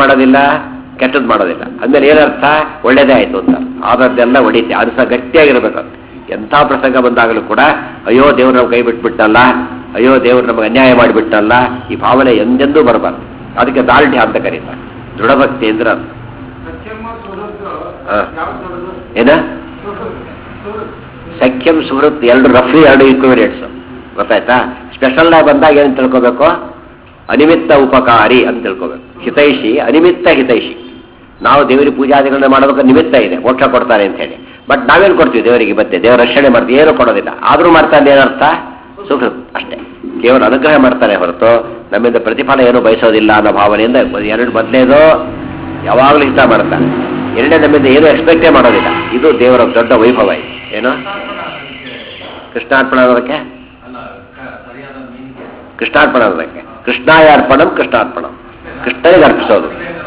ಮಾಡೋದಿಲ್ಲ ಕೆಟ್ಟದ್ದು ಮಾಡೋದಿಲ್ಲ ಅಂದ್ಮೇಲೆ ಏನರ್ಥ ಒಳ್ಳೇದೇ ಆಯ್ತು ಅಂತ ಆದದ್ದೆಲ್ಲ ಹೊಡಿತೆ ಅದು ಸಹ ಗಟ್ಟಿಯಾಗಿರ್ಬೇಕು ಎಂಥ ಪ್ರಸಂಗ ಬಂದಾಗಲೂ ಕೂಡ ಅಯ್ಯೋ ದೇವ್ರು ನಾವು ಕೈ ಬಿಟ್ಬಿಟ್ಟಲ್ಲ ಅಯ್ಯೋ ದೇವ್ರು ನಮಗೆ ಅನ್ಯಾಯ ಮಾಡಿಬಿಟ್ಟಲ್ಲ ಈ ಭಾವನೆ ಎಂದೆಂದೂ ಬರಬಾರ್ದು ಅದಕ್ಕೆ ದಾರ್ಢ್ಯ ಅಂತ ಕರೀತಾರೆ ದೃಢಭಕ್ತಿ ಅಂದ್ರೆ ಅದು. ಹಾ. ಏನ ಸಖ್ಯಂ ಸುಹೃತ್ ಎರಡು ರಫ್ಲಿ ಎರಡು ಈಕ್ವಿವೇರಿಯಂಟ್ಸ್ ಗೊತ್ತಾಯ್ತಾ ಸ್ಪೆಷಲ್ ಆಗಿ ಬಂದಾಗ ಏನು ತಿಳ್ಕೊಬೇಕು ಅನಿಮಿತ್ತ ಉಪಕಾರಿ ಅಂತ ತಿಳ್ಕೊಬೇಕು ಹಿತೈಷಿ ಅನಿಮಿತ್ತ ಹಿತೈಷಿ ನಾವು ದೇವರಿಗೆ ಪೂಜಾದಿಗಳನ್ನ ಮಾಡೋದಕ್ಕೆ ನಿಮಿತ್ತ ಇದೆ ಮೋಕ್ಷ ಕೊಡ್ತಾರೆ ಅಂತ ಹೇಳಿ ಬಟ್ ನಾವೇನು ಕೊಡ್ತೀವಿ ದೇವರಿಗೆ ಮತ್ತೆ ದೇವರ ರಕ್ಷಣೆ ಮಾಡ್ತೀವಿ ಏನು ಕೊಡೋದಿಲ್ಲ ಆದರೂ ಮಾಡ್ತಾನೆ ಏನರ್ಥ ಸುಹೃತ್ ಅಷ್ಟೇ ಕೇವಲ ಅನುಗ್ರಹ ಮಾಡ್ತಾನೆ ಹೊರತು ನಮ್ಮಿಂದ ಪ್ರತಿಫಲ ಏನು ಬಯಸೋದಿಲ್ಲ ಅನ್ನೋ ಭಾವನೆಯಿಂದ ಎರಡು ಮೊದಲೇದು ಯಾವಾಗಲೂ ಹಿತ ಮಾಡ್ತಾನೆ ಎರಡನೇ ನಮ್ಮಿಂದ ಏನು ಎಕ್ಸ್ಪೆಕ್ಟೇ ಮಾಡೋದಿಲ್ಲ ಇದು ದೇವರ ದೊಡ್ಡ ವೈಭವ ಇದು ಏನು ಕೃಷ್ಣಾರ್ಪಣ ಅನ್ನೋದಕ್ಕೆ ಕೃಷ್ಣಾರ್ಪಣ ಅನ್ನೋದಕ್ಕೆ ಕೃಷ್ಣಾಯಾರ್ಪಣಂ ಕೃಷ್ಣಾರ್ಪಣಂ ಕೃಷ್ಣನಿಗೆ ಅರ್ಪಿಸೋದು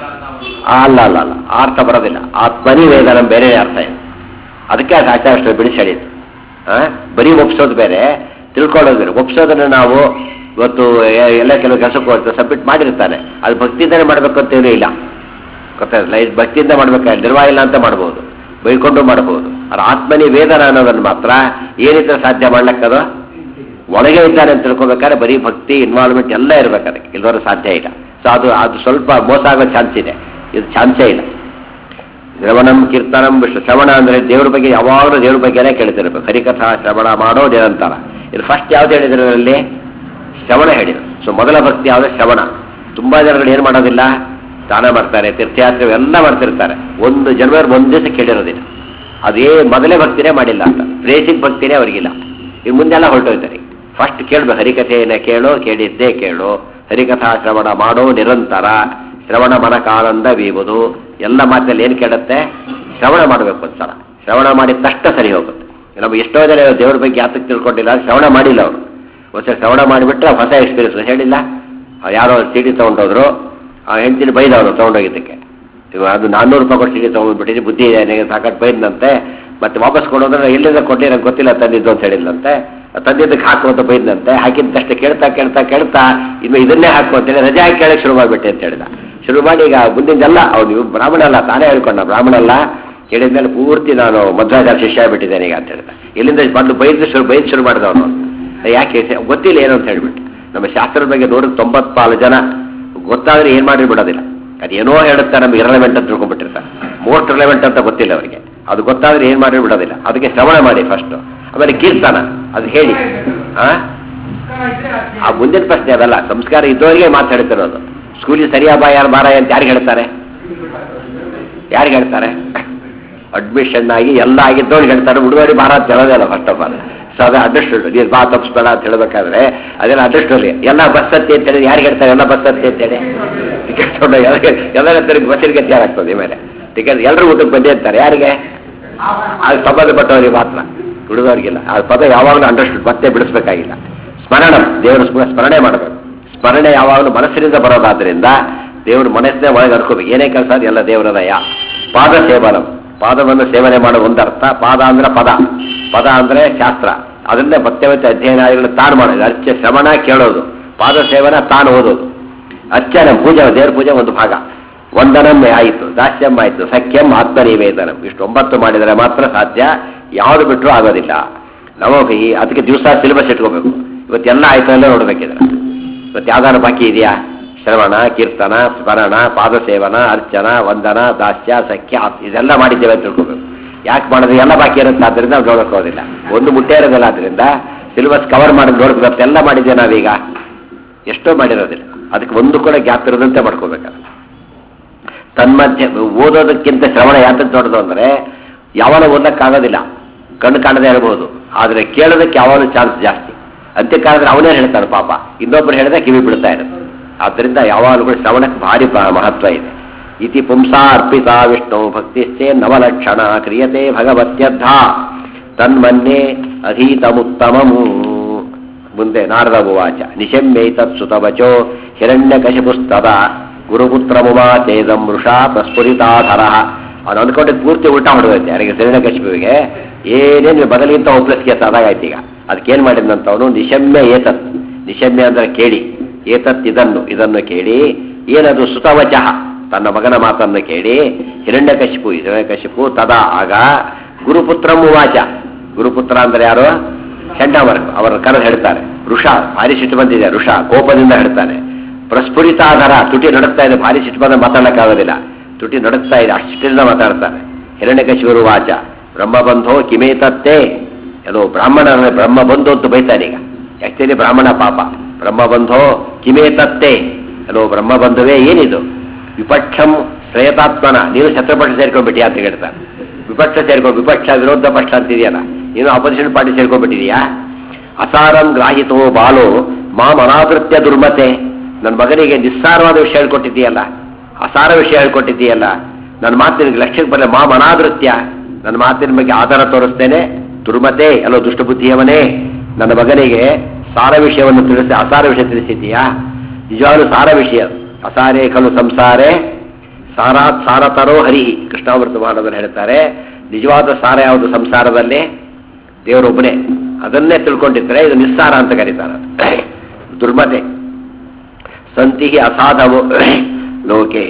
ಅಲ್ಲ ಅಲ್ಲ ಅಲ್ಲ ಆ ಅರ್ಥ ಬರೋದಿಲ್ಲ ಆತ್ಮನಿ ವೇದನಂ ಬೇರೆ ಅರ್ಥ ಇದೆ ಅದಕ್ಕೆ ಅದು ಆಚಾರ್ಯ ಬಿಡಿಸಿ ಹೇಳಿದ್ದು ಆ? ಬರೀ ಒಪ್ಸೋದು ಬೇರೆ ತಿಳ್ಕೊಳ್ಳೋದು ಬೇರೆ ಒಪ್ಸೋದನ್ನ ನಾವು ಇವತ್ತು ಎ- ಎಲ್ಲ ಕೆಲವು ಕೆಲಸಕ್ಕೆ ಹೋಗ್ತಾರೆ ಸಬ್ಮಿಟ್ ಮಾಡಿರ್ತಾನೆ ಅದು ಭಕ್ತಿಯಿಂದನೇ ಮಾಡಬೇಕು ಅಂತೇನೂ ಇಲ್ಲ ಗೊತ್ತಾಯ್ತಲ್ಲ ಇದು ಭಕ್ತಿಯಿಂದ ಮಾಡ್ಬೇಕಾದ್ರೆ ನಿರ್ವಾಹ ಇಲ್ಲ ಅಂತ ಮಾಡ್ಬೋದು ಬೈಕೊಂಡು ಮಾಡ್ಬೋದು ಅದು ಆತ್ಮನಿ ವೇದನ ಅನ್ನೋದನ್ನು ಮಾತ್ರ ಏನಿದ್ರೆ ಸಾಧ್ಯ ಮಾಡ್ಲಿಕ್ಕದು ಒಳಗೆ ಇದ್ದಾನೆ ಅಂತ ತಿಳ್ಕೊಬೇಕಾದ್ರೆ ಬರೀ ಭಕ್ತಿ ಇನ್ವಾಲ್ವ್ಮೆಂಟ್ ಎಲ್ಲ ಇರ್ಬೇಕು ಅದಕ್ಕೆ ಇಲ್ಲದವರು ಸಾಧ್ಯ ಇಲ್ಲ ಸೊ ಅದು ಅದು ಸ್ವಲ್ಪ ಮೋಸ ಆಗೋ ಚಾನ್ಸ್ ಇದೆ ಇದು ಚಾನ್ಸೇ ಇಲ್ಲ ಶ್ರವಣಂ ಕೀರ್ತನಂ ವಿಷ್ಣು ಶ್ರವಣ ಅಂದ್ರೆ ದೇವ್ರ ಬಗ್ಗೆ ಯಾವಾಗಲೂ ದೇವ್ರ ಬಗ್ಗೆನೇ ಕೇಳ್ತಿರ್ಬೇಕು ಹರಿಕಥಾ ಶ್ರವಣ ಮಾಡೋ ನಿರಂತರ ಇದು ಫಸ್ಟ್ ಯಾವ್ದು ಹೇಳಿದ್ರು ಅದರಲ್ಲಿ ಶ್ರವಣ ಹೇಳಿದ್ರು ಸೊ ಮೊದಲ ಭಕ್ತಿ ಯಾವುದು ಶ್ರವಣ ತುಂಬಾ ಜನಗಳು ಏನು ಮಾಡೋದಿಲ್ಲ ದಾನ ಮಾಡ್ತಾರೆ ತೀರ್ಥಯಾತ್ರೆ ಎಲ್ಲ ಮಾಡ್ತಿರ್ತಾರೆ ಒಂದು ಜನ್ಮರು ಒಂದು ದಿವಸ ಕೇಳಿರೋದಿಲ್ಲ ಅದೇ ಮೊದಲೇ ಭಕ್ತಿನೇ ಮಾಡಿಲ್ಲ ಅಂತ ಬೇಸಿಕ್ ಭಕ್ತಿನೇ ಅವ್ರಿಗಿಲ್ಲ ಈಗ ಮುಂದೆಲ್ಲ ಹೊರಟೋಯ್ತಾರೆ ಫಸ್ಟ್ ಕೇಳ್ಬೇಕು ಹರಿಕಥೆಯನ್ನ ಕೇಳು ಕೇಳಿದ್ದೇ ಕೇಳು ಹರಿಕಥಾ ಶ್ರವಣ ಮಾಡೋ ನಿರಂತರ ಶ್ರವಣ ಮನಕಾನಂದ ಬೀವುದು ಎಲ್ಲ ಮಾತಲ್ಲಿ ಏನು ಕೇಳುತ್ತೆ ಶ್ರವಣ ಮಾಡಬೇಕು ಒಂದ್ಸಲ ಶ್ರವಣ ಮಾಡಿದ ತಕ್ಷಣ ಸರಿ ಹೋಗುತ್ತೆ ನಮ್ಗೆ ಎಷ್ಟೋ ಜನ ದೇವ್ರ ಬಗ್ಗೆ ಯಾತಕ್ಕೆ ತಿಳ್ಕೊಂಡಿಲ್ಲ ಶ್ರವಣ ಮಾಡಿಲ್ಲ ಅವರು ಒಂದ್ಸಲ ಶ್ರವಣ ಮಾಡಿಬಿಟ್ರೆ ಹೊಸ ಎಕ್ಸ್ಪೀರಿಯನ್ಸ್ ಹೇಳಿಲ್ಲ ಆ ಯಾರೋ ಸಿಡಿ ತೊಗೊಂಡೋದ್ರು ಆ ಹೆಂಡತಿನ ಬೈದವರು ತೊಗೊಂಡೋಗಿದ್ದಕ್ಕೆ ಇವಾಗ ಅದು ನಾನ್ನೂರು ರೂಪಾಯಿ ಕೊಟ್ಟು ಸಿಡಿ ತೊಗೊಂಡ್ಬಿಟ್ಟಿದ್ದು ಬುದ್ಧಿ ಇದೆ ನನಗೆ ಸಾಕಷ್ಟು ಬೈದಂತೆ ಮತ್ತೆ ವಾಪಸ್ ಕೊಡೋದ್ರೆ ಎಲ್ಲಿಂದ ಕೊಟ್ಟು ನಂಗೆ ಗೊತ್ತಿಲ್ಲ ತಂದಿದ್ದು ಅಂತ ಹೇಳಿಲ್ಲಂತೆ ತಂದಿದ್ದಕ್ಕೆ ಹಾಕು ಅಂತ ಬೈದಂತೆ ಹಾಕಿದ ತಕ್ಷಣ ಕೇಳ್ತಾ ಕೇಳ್ತಾ ಕೇಳ್ತಾ ಇನ್ನು ಇದನ್ನೇ ಹಾಕು ಅಂತೇಳಿ ರಜೆ ಹಾಕಿ ಕೇಳಕ್ಕೆ ಶುರು ಮಾಡಿಬಿಟ್ಟೆ ಅಂತ ಹೇಳಿದ ಶುರು ಮಾಡಿ ಈಗ ಮುಂದಿನದೆಲ್ಲ ಅವ್ನು ಇವ್ ಬ್ರಾಹ್ಮಣ ಅಲ್ಲ ತಾನೇ ಹೇಳ್ಕೊಂಡ ಬ್ರಾಹ್ಮಣ ಅಲ್ಲ ಹೇಳಿದ್ಮೇಲೆ ಪೂರ್ತಿ ನಾನು ಮಧ್ವಾಚಾರ ಶಿಷ್ಯ ಆಗ್ಬಿಟ್ಟಿದ್ದೇನೆ ಈಗ ಅಂತ ಹೇಳಿದ ಎಲ್ಲಿಂದ ಬಂದು ಬೈದು ಶುರು ಬೈದು ಶುರು ಮಾಡಿದವನು ಯಾಕೆ ಗೊತ್ತಿಲ್ಲ ಏನು ಅಂತ ಹೇಳ್ಬಿಟ್ಟು ನಮ್ಮ ಶಾಸ್ತ್ರದ ಬಗ್ಗೆ ನೋಡಿದ ತೊಂಬತ್ನಾಲ್ಕು ಜನ ಗೊತ್ತಾದ್ರೆ ಏನು ಮಾಡಿ ಬಿಡೋದಿಲ್ಲ ಅದೇನೋ ಹೇಳುತ್ತಾರೆ ನಮ್ಗೆ ಇರಲೆವೆಂಟ್ ಅಂತ ತಿಳ್ಕೊಂಡ್ಬಿಟ್ಟಿರ್ತಾರೆ ಮೋಸ್ಟ್ ರಿಲೆವೆಂಟ್ ಅಂತ ಗೊತ್ತಿಲ್ಲ ಅವರಿಗೆ ಅದು ಗೊತ್ತಾದ್ರೆ ಏನು ಮಾಡಿ ಬಿಡೋದಿಲ್ಲ ಅದಕ್ಕೆ ಶ್ರವಣ ಮಾಡಿ ಫಸ್ಟ್ ಆಮೇಲೆ ಕೀರ್ತನ ಅದು ಹೇಳಿ ಆ ಆ ಮುಂದಿನ ಪ್ರಶ್ನೆ ಅದಲ್ಲ ಸಂಸ್ಕಾರ ಇದ್ದವರಿಗೆ ಮಾತಾಡ್ತಿರೋದು ಸ್ಕೂಲಿಗೆ ಸರಿಯಾ ಬಾ ಯಾರು ಬಾರ ಅಂತ ಯಾರಿಗೆ ಹೇಳ್ತಾರೆ ಯಾರಿಗೆ ಹೇಳ್ತಾರೆ ಅಡ್ಮಿಷನ್ ಆಗಿ ಎಲ್ಲ ಆಗಿದ್ದವ್ರಿಗೆ ಹೇಳ್ತಾರೆ ಹುಡುಗರಿಗೆ ಭಾರ ಅಂತ ಹೇಳೋದಿಲ್ಲ ಫಸ್ಟ್ ಆಫ್ ಆಲ್ ಸೊ ಅದು ಅದೃಷ್ಟ ನೀನು ಬಾ ತಪ್ಪಿಸ್ಬೇಡ ಅಂತ ಹೇಳ್ಬೇಕಾದ್ರೆ ಅದೆಲ್ಲ ಅದೃಷ್ಟಲ್ಲಿ ಎಲ್ಲ ಬಸ್ ಹತ್ತಿ ಅಂತ ಹೇಳಿ ಯಾರಿಗೆ ಹೇಳ್ತಾರೆ ಎಲ್ಲ ಬಸ್ ಹತ್ತಿ ಅಂತೇಳಿ ಟಿಕೆಟ್ ತಗೊಂಡು ಎಲ್ಲ ಹೇಳ್ತಾರೆ ಬಸ್ಸಿಗೆ ಗತಿ ಆಗ್ತದೆ ಮೇಲೆ ಟಿಕೆಟ್ ಎಲ್ಲರೂ ಊಟಕ್ಕೆ ಬಂದೇ ಅಂತಾರೆ ಯಾರಿಗೆ ಅದು ಸಂಬಂಧಪಟ್ಟವರಿಗೆ ಮಾತ್ರ ಹುಡುಗರಿಗಿಲ್ಲ ಆ ಪದ ಯಾವಾಗಲೂ ಅಂಡರ್ಸ್ಟುಡ್ ಮತ್ತೆ ಬಿಡಿಸ್ಬೇಕಾಗಿಲ್ಲ ಸ್ಮರಣ ದೇವರ ಸ್ಮ- ಸ್ಮರಣೆ ಮಾಡಬೇಕು ಸ್ಮರಣೆ ಯಾವಾಗಲೂ ಮನಸ್ಸಿನಿಂದ ಬರೋದಾದ್ರಿಂದ ದೇವರು ಮನಸ್ಸಿನೇ ಒಳಗೆ ಅನ್ಕೋಬೇಕು ಏನೇ ಕೆಲಸ ಅದು ಎಲ್ಲ ದೇವರ ದಯ ಪಾದ ಸೇವನ ಪಾದವನ್ನು ಸೇವನೆ ಮಾಡೋ ಒಂದರ್ಥ ಪಾದ ಅಂದ್ರೆ ಪದ ಪದ ಅಂದ್ರೆ ಶಾಸ್ತ್ರ ಅದನ್ನೇ ಮತ್ತೆ ಮತ್ತೆ ಅಧ್ಯಯನಾದಿಗಳು ತಾನು ಮಾಡೋದು ಅರ್ಚ ಶ್ರವಣ ಕೇಳೋದು ಪಾದ ಸೇವನ ತಾನು ಓದೋದು ಅರ್ಚನೆ ಪೂಜೆ ದೇವರ ಪೂಜೆ ಒಂದು ಭಾಗ ವಂದನಂ ಆಯಿತು ದಾಸ್ಯಂ ಆಯಿತು ಸಖ್ಯಂ ಆತ್ಮನಿವೇದನಂ ಇಷ್ಟು ಒಂಬತ್ತು ಮಾಡಿದರೆ ಮಾತ್ರ ಸಾಧ್ಯ ಯಾವುದು ಬಿಟ್ಟರು ಆಗೋದಿಲ್ಲ ನಮಗೆ ಈ ಅದಕ್ಕೆ ದಿವಸ ಸಿಲೆಬಸ್ ಇಟ್ಕೋಬೇಕು ಇವತ್ತೆಲ್ಲ ಆಯ್ತು ಎಲ್ಲ ನೋಡ್ಬೇಕಿದ್ರೆ ಇವತ್ತು ಯಾವ್ದಾದ್ರು ಬಾಕಿ ಇದೆಯಾ ಶ್ರವಣ ಕೀರ್ತನ ಸ್ಮರಣ ಪಾದ ಸೇವನ ಅರ್ಚನ ವಂದನ ದಾಸ್ಯ ಸಖ್ಯ ಇದೆಲ್ಲ ಮಾಡಿದ್ದೇವೆ ಅಂತ ತಿಳ್ಕೋಬೇಕು ಯಾಕೆ ಮಾಡೋದು ಎಲ್ಲ ಬಾಕಿ ಇರುತ್ತೆ ಆದ್ರಿಂದ ನಾವು ನೋಡೋಕ್ಕೋದಿಲ್ಲ ಒಂದು ಮುಟ್ಟೆ ಇರೋದಿಲ್ಲ ಆದ್ರಿಂದ ಸಿಲೆಬಸ್ ಕವರ್ ಮಾಡಿ ನೋಡ್ಬೇಕು ಎಲ್ಲ ಮಾಡಿದ್ದೇವೆ ನಾವೀಗ ಎಷ್ಟೋ ಮಾಡಿರೋದಿಲ್ಲ ಅದಕ್ಕೆ ಒಂದು ಕೂಡ ಗ್ಯಾಪ್ ಇರೋದಂತೆ ಮಾಡ್ಕೋಬೇಕಲ್ಲ ತನ್ಮಧ್ಯೆ ಓದೋದಕ್ಕಿಂತ ಶ್ರವಣ ಯಾತಕ್ಕೆ ದೊಡ್ಡದು ಅಂದರೆ ಯಾವಾಗ ಓದಕ್ಕಾಗೋದಿಲ್ಲ ಕಣ್ಣು ಕಾಣದೇ ಇರಬಹುದು ಆದರೆ ಕೇಳೋದಕ್ಕೆ ಯಾವಾಗಲೂ ಚಾನ್ಸ್ ಜಾಸ್ತಿ ಅಂತ್ಯಕಾಲದಲ್ಲಿ ಅವನೇ ಹೇಳ್ತಾನೆ ಪಾಪ ಇನ್ನೊಬ್ರು ಹೇಳಿದ್ರೆ ಕಿವಿ ಬಿಡ್ತಾ ಇರುತ್ತೆ ಆದ್ದರಿಂದ ಯಾವಾಗಲೂ ಕೂಡ ಶ್ರವಣಕ್ಕೆ ಭಾರಿ ಪ- ಮಹತ್ವ ಇದೆ ಇತಿ ಪುಂಸಾ ಅರ್ಪಿತ ವಿಷ್ಣು ಭಕ್ತಿಶ್ಚೇ ನವಲಕ್ಷಣ ಕ್ರಿಯತೆ ಭಗವತ್ಯರ್ಧ ತನ್ಮನ್ಯೇ ಅಧೀತಮುತ್ತಮಮೂ ಮುಂದೆ ನಾರದ ಉವಾಚ ನಿಶಮ್ಯೈತತ್ ಸುತವಚೋ ಹಿರಣ್ಯಕಶಿಪುಸ್ತದ ಗುರುಪುತ್ರಮುವಾಚೇದಂ ವೃಷಾ ಪ್ರಸ್ಫುರಿತಾಧರ ಅವನು ಅಂದ್ಕೊಂಡಿದ್ದು ಪೂರ್ತಿ ಉಲ್ಟಾ ಹೊಡೆದೈತೆ ಯಾರಿಗೆ ಹಿರಣ್ಯಕಶಿಪುವಿಗೆ ಏನೇನು ಬದಲಿಗಿಂತ ಒಪ್ಲಸ್ ಕೇಸ್ ಆದಾಗಾಯ್ತು ಈಗ ಅದಕ್ಕೇನು ಮಾಡಿದಂತ ಅವನು ನಿಶಮ್ಯ ಏತತ್ ನಿಶಮ್ಯ ಅಂದ್ರೆ ಕೇಳಿ ಏತತ್ ಇದನ್ನು ಇದನ್ನು ಕೇಳಿ ಏನದು ಸುತವಚಃ ತನ್ನ ಮಗನ ಮಾತನ್ನು ಕೇಳಿ ಹಿರಣ್ಯಕಶಿಪು ಹಿರಣ್ಯಕಶಿಪು ತದಾ ಆಗ ಗುರುಪುತ್ರಂ ಉವಾಚ ಗುರುಪುತ್ರ ಅಂದ್ರೆ ಯಾರು ಚಂಡಾಮರ್ಕ ಅವರ ಕರೆದು ಹೇಳ್ತಾರೆ ಋಷ ಭಾರಿ ಸಿಟ್ಟು ಬಂದಿದೆ ಋಷ ಕೋಪದಿಂದ ಹೇಳ್ತಾನೆ ಪ್ರಸ್ಫುರಿತಾಧಾರ ತುಟಿ ನಡುತ್ತಾ ಇದೆ ಭಾರಿ ಸಿಟ್ಟು ಬಂದ ಮಾತಾಡಕ್ಕಾಗೋದಿಲ್ಲ ತುಟಿ ನಡುತ್ತಾ ಇದೆ ಅಷ್ಟಿಂದ ಮಾತಾಡ್ತಾನೆ ಹಿರಣ್ಯಕಶಿವರು ವಾಚ ಬ್ರಹ್ಮಬಂಧೋ ಕಿಮೇತತ್ತೆ ಎಲ್ಲೋ ಬ್ರಾಹ್ಮಣ ಬ್ರಹ್ಮ ಬಂಧು ಅಂತ ಬೈತಾನೆ ಈಗ ಆಕ್ಚುಲಿ ಬ್ರಾಹ್ಮಣ ಪಾಪ ಬ್ರಹ್ಮಬಂಧೋ ಕಿಮೇತತ್ತೆ ಎಲ್ಲೋ ಬ್ರಹ್ಮಬಂಧುವೇ ಏನಿದು ವಿಪಕ್ಷಂ ಶ್ರೇಯತಾತ್ಮನ ನೀನು ಶತ್ರುಪಕ್ಷ ಸೇರ್ಕೊಂಡ್ಬಿಟ್ಟಿ ಅಂತ ಹೇಳ್ತಾನೆ ವಿಪಕ್ಷ ಸೇರ್ಕೊಂಡು ವಿಪಕ್ಷ ವಿರೋಧ ಪಕ್ಷ ಅಂತಿದೆಯಲ್ಲ ನೀನು ಅಪೋಸಿಷನ್ ಪಾರ್ಟಿ ಸೇರ್ಕೊಂಡ್ಬಿಟ್ಟಿದೀಯಾ ಅಸಾರಂ ಗ್ರಾಹಿತೋ ಬಾಲೋ ಮಾಂ ಅನಾದೃತ್ಯ ದುರ್ಮತೆ ನನ್ನ ಮಗನಿಗೆ ನಿಸ್ಸಾರವಾದ ವಿಷಯ ಹೇಳ್ಕೊಟ್ಟಿದ್ದೀಯಲ್ಲ ಅಸಾರ ವಿಷಯ ಹೇಳ್ಕೊಟ್ಟಿದ್ದೀಯಲ್ಲ ನನ್ನ ಮಾತಿನ ಲಕ್ಷ್ಯಕ್ಕೆ ಬರಲ್ಲ ಮಾಂ ಅನಾದೃತ್ಯ ನನ್ನ ಮಾತಿನ ಬಗ್ಗೆ ಆಧಾರ ತೋರಿಸ್ತೇನೆ ದುರ್ಮತೆ ಅಲ್ಲೋ ದುಷ್ಟಬುದ್ಧಿಯವನೇ ನನ್ನ ಮಗನಿಗೆ ಸಾರ ವಿಷಯವನ್ನು ತಿಳಿಸಿ ಅಸಾರ ವಿಷಯ ತಿಳಿಸಿದ್ದೀಯಾ ನಿಜವಾಗ್ಲೂ ಸಾರ ವಿಷಯ ಅಸಾರೇ ಖಲು ಸಂಸಾರೇ ಸಾರಾತ್ ಸಾರತರೋ ಹರಿ ಕೃಷ್ಣಾಮೃತ ಮಹಾನವರು ಹೇಳ್ತಾರೆ ನಿಜವಾದ ಸಾರ ಯಾವುದು ಸಂಸಾರದಲ್ಲಿ ದೇವರೊಬ್ಬನೇ ಅದನ್ನೇ ತಿಳ್ಕೊಂಡಿದ್ರೆ ಇದು ನಿಸ್ಸಾರ ಅಂತ ಕರೀತಾರೆ ದುರ್ಮತೆ ಸಂತಿ ಅಸಾಧವು ಲೋಕೆ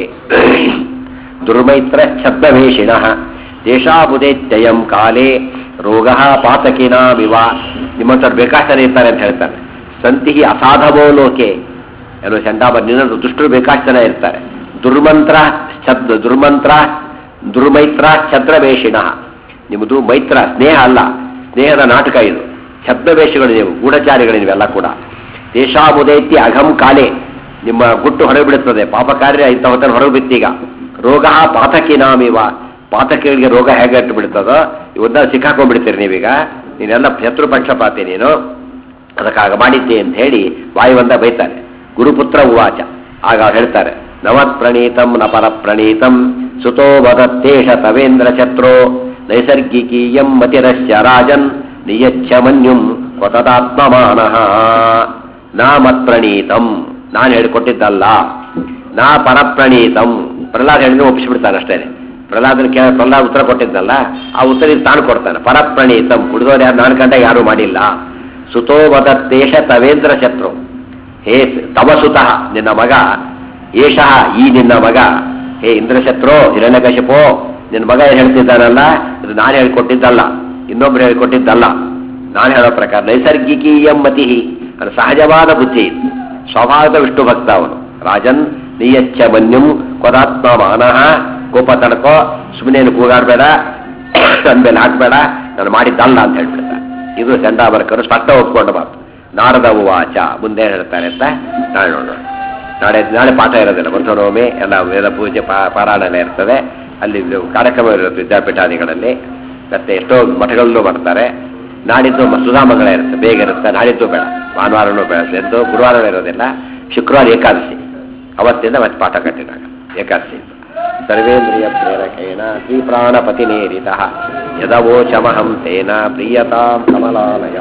ದುರ್ಮೈತ್ರ ಛದ್ಮವೇಷಿಣ ದೇಶಾಬುದೇತ್ಯಯಂ ಕಾಲೇ ರೋಗ ಪಾತಕಿನಾವಿವ ನಿಮ್ಮ ಹತ್ರ ಬೇಕಾಷ್ಟನೇ ಇರ್ತಾರೆ ಅಂತ ಹೇಳ್ತಾರೆ ಸಂತಿ ಅಸಾಧವೋ ಲೋಕೆ ಎಲ್ಲೋ ಚಂಡಾಬ ನಿನ್ನ ದುಷ್ಟರು ಬೇಕಾಷ್ಟು ಜನ ಇರ್ತಾರೆ ದುರ್ಮಂತ್ರ ಛದ್ ದುರ್ಮಂತ್ರ ದುರ್ಮೈತ್ರ ಛದ್ರವೇಷಿಣ ನಿಮ್ಮದು ಮೈತ್ರ ಸ್ನೇಹ ಅಲ್ಲ ಸ್ನೇಹದ ನಾಟಕ ಇದು ಛದ್ಮವೇಷಗಳು ನೀವು ಗೂಢಚಾರಿಗಳು ನೀವೆಲ್ಲ ಕೂಡ ದೇಶಾಬುದೈತಿ ಅಘಂ ಕಾಲೇ ನಿಮ್ಮ ಗುಟ್ಟು ಹೊರಗೆ ಬಿಡುತ್ತದೆ ಪಾಪ ಕಾರ್ಯ ಇಂಥ ಹೊತ್ತಲ್ಲಿ ಹೊರಗೆ ಬಿತ್ತೀಗ ರೋಗ ಪಾತಕಿನಾಮಿವ ಪಾತಕಿಗಳಿಗೆ ರೋಗ ಹೇಗೆ ಅಟ್ಟು ಬಿಡ್ತದೋ ಇವನ್ನ ಸಿಕ್ಕಾಕೊಂಡ್ಬಿಡ್ತೀರಿ ನೀವೀಗ ನೀನೆಲ್ಲ ಶತ್ರು ಪಕ್ಷಪಾತಿ ನೀನು ಅದಕ್ಕಾಗ ಮಾಡಿದ್ದೆ ಅಂತ ಹೇಳಿ ವಾಯುವಂದ ಬೈತಾನೆ ಗುರುಪುತ್ರ ಉವಾಚ ಆಗ ಅವ್ರು ಹೇಳ್ತಾರೆ ನವತ್ ಪ್ರಣೀತಂ ನ ಪರ ಪ್ರಣೀತಂ ಸುತೋ ವದತ್ತೇಷ ತವೇಂದ್ರ ಛತ್ರೋ ನೈಸರ್ಗಿಕೀಯಂ ಮತಿರಸ್ಯ ರಾಜನ್ ನಿಯಚ್ಛ ಮನ್ಯುಂ ಕೊತದಾತ್ಮಮಾನಃ ನಾ ಮತ್ಪ್ರಣೀತಂ ನಾನು ಹೇಳಿಕೊಟ್ಟಿದ್ದಲ್ಲ ನಾ ಪರಪ್ರಣೀತಂ ಪ್ರಹ್ಲಾದ್ ಹೇಳಿದ್ರೆ ಒಪ್ಪಿಸ್ಬಿಡ್ತಾನೆ ಅಷ್ಟೇ ಪ್ರಹ್ಲಾದನ ಕೇಳ ಪ್ರಹ್ಲಾದ್ ಉತ್ತರ ಕೊಟ್ಟಿದ್ದಲ್ಲ ಆ ಉತ್ತರ ಇದು ತಾನು ಕೊಡ್ತಾನೆ ಪರಪ್ರಣೀತಂ ಹುಡುಗರು ಯಾರು ನಾನು ಕಂಡ ಯಾರು ಮಾಡಿಲ್ಲ ಸುತೋ ವದತ್ತೇಷ ತವೇಂದ್ರ ಶತ್ರು ಹೇ ತಮಸುತಃ ನಿನ್ನ ಮಗ ಏಷಃ ಈ ನಿನ್ನ ಮಗ ಹೇ ಇಂದ್ರಶತ್ರು ಹಿರಣ್ಯಕಶಿಪೋ ನಿನ್ನ ಮಗ ಏನು ಹೇಳ್ತಿದ್ದಾನಲ್ಲ ಇದು ನಾನು ಹೇಳ್ಕೊಟ್ಟಿದ್ದಲ್ಲ ಇನ್ನೊಬ್ರು ಹೇಳ್ಕೊಟ್ಟಿದ್ದಲ್ಲ ನಾನು ಹೇಳೋ ಪ್ರಕಾರ ನೈಸರ್ಗಿಕೀಯಂ ಮತಿ ಅದು ಸಹಜವಾದ ಬುದ್ಧಿ ಸ್ವಭಾವದ ವಿಷ್ಣು ಭಕ್ತ ಅವನು ರಾಜನ್ ನಿಯಚ್ಚ ಮನ್ಯುಂ ಕೊದಾತ್ಮ ಮಾನಃ ಕೋಪ ತಡ್ಕೋ ಸುಮ್ಮನೆ ಕೂಗಾಡ್ಬೇಡ ನನ್ನ ಮೇಲೆ ಹಾಕ್ಬೇಡ ನಾನು ಮಾಡಿದ್ದಲ್ಲ ಅಂತ ಹೇಳ್ಬಿಡ್ತ ಇದು ಚಂಡಾಮರ್ಕರು ಸ್ಪಷ್ಟ ಒಪ್ಕೊಂಡ ಮಾತು ನಾರದ ಉವಾಚ ಮುಂದೆ ಹೇಳ್ತಾರೆ ಅಂತ ನಾಳೆ ನೋಡೋಣ ನಾಳೆ ನಾಳೆ ಪಾಠ ಇರೋದಿಲ್ಲ ಮಂಥನೋಮಿ ಎಲ್ಲ ವೇದ ಪೂಜೆ ಪಾ- ಪಾರಾಯಣ ಎಲ್ಲ ಇರ್ತದೆ ಅಲ್ಲಿ ಇದು ಕಾರ್ಯಕ್ರಮ ಇರುತ್ತೆ ವಿದ್ಯಾಪೀಠಾದಿಗಳಲ್ಲಿ ಮತ್ತೆ ಎಷ್ಟೋ ಮಠಗಳಲ್ಲೂ ಬರ್ತಾರೆ ನಾಡಿದ್ದು ಮ- ಸುಧಾಮಂಗಳ ಇರುತ್ತೆ ಬೇಗ ಇರುತ್ತೆ ನಾಡಿದ್ದು ಬೇಡ ಭಾನುವಾರನೂ ಬೇಡ ಎಂದು ಗುರುವಾರ ಇರೋದಿಲ್ಲ ಶುಕ್ರವಾರ ಏಕಾದಶಿ ಅವತ್ತಿಂದ ಮತ್ತೆ ಪಾಠ ಕಟ್ಟಿದಾಗ ಏಕಾದಶಿ ಸರ್ವೇಂದ್ರಿಯ ಪ್ರೇರಕೇಣ ಶ್ರೀ ಪ್ರಾಣಪತಿನೇರಿತ ಯದವೋಚಮಹಂ ತೇನ ಪ್ರಿಯತಾಂ ಕಮಲಾಲಯ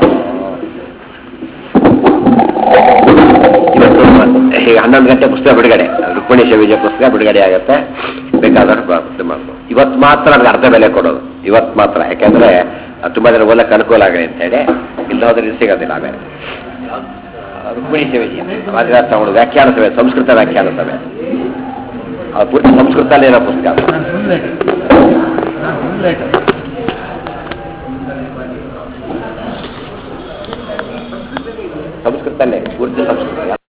ಇವತ್ತು ಹೀಗೆ ಹನ್ನೊಂದು ಗಂಟೆ ಪುಸ್ತಕ ಬಿಡುಗಡೆ ರುಕ್ಮಿಣಿ ವಿಜಯ ಪುಸ್ತಕ ಬಿಡುಗಡೆ ಆಗುತ್ತೆ ಬೇಕಾದಷ್ಟು ಬ- ಇದು ಮಾಡ್ಬೋದು ಇವತ್ತು ಮಾತ್ರ ಅದಕ್ಕೆ ಅರ್ಧ ಬೆಲೆ ಕೊಡೋದು ಇವತ್ತು ಮಾತ್ರ ಯಾಕೆಂದ್ರೆ ಅದು ತುಂಬಾ ಜನ ಓದಕ್ಕೆ ಅನುಕೂಲ ಆಗಲಿ ಅಂತ ಹೇಳಿ ಇಲ್ಲ ಹೋದ್ರೆ ಇದು ಸಿಗೋದಿಲ್ಲ ಆಮೇಲೆ ರುಕ್ಮಿಣಿ ವಿಜಯ ಅದರ ತಗೊಂಡು ವ್ಯಾಖ್ಯಾನ ಸಭೆ ಸಂಸ್ಕೃತ ವ್ಯಾಖ್ಯಾನ ಸಭೆ ಆ ಪೂರ್ತಿ ಸಂಸ್ಕೃತಲ್ಲೇ ಇರೋ ಪುಸ್ತಕ ಅದು. ನಾನು ಫುಲ್ ಲೇಟ್ ನಾನು ಫುಲ್ ಲೇಟ್ ಸಂಸ್ಕೃತಲ್ಲೇ ಪೂರ್ತಿ ಸಂಸ್ಕೃತ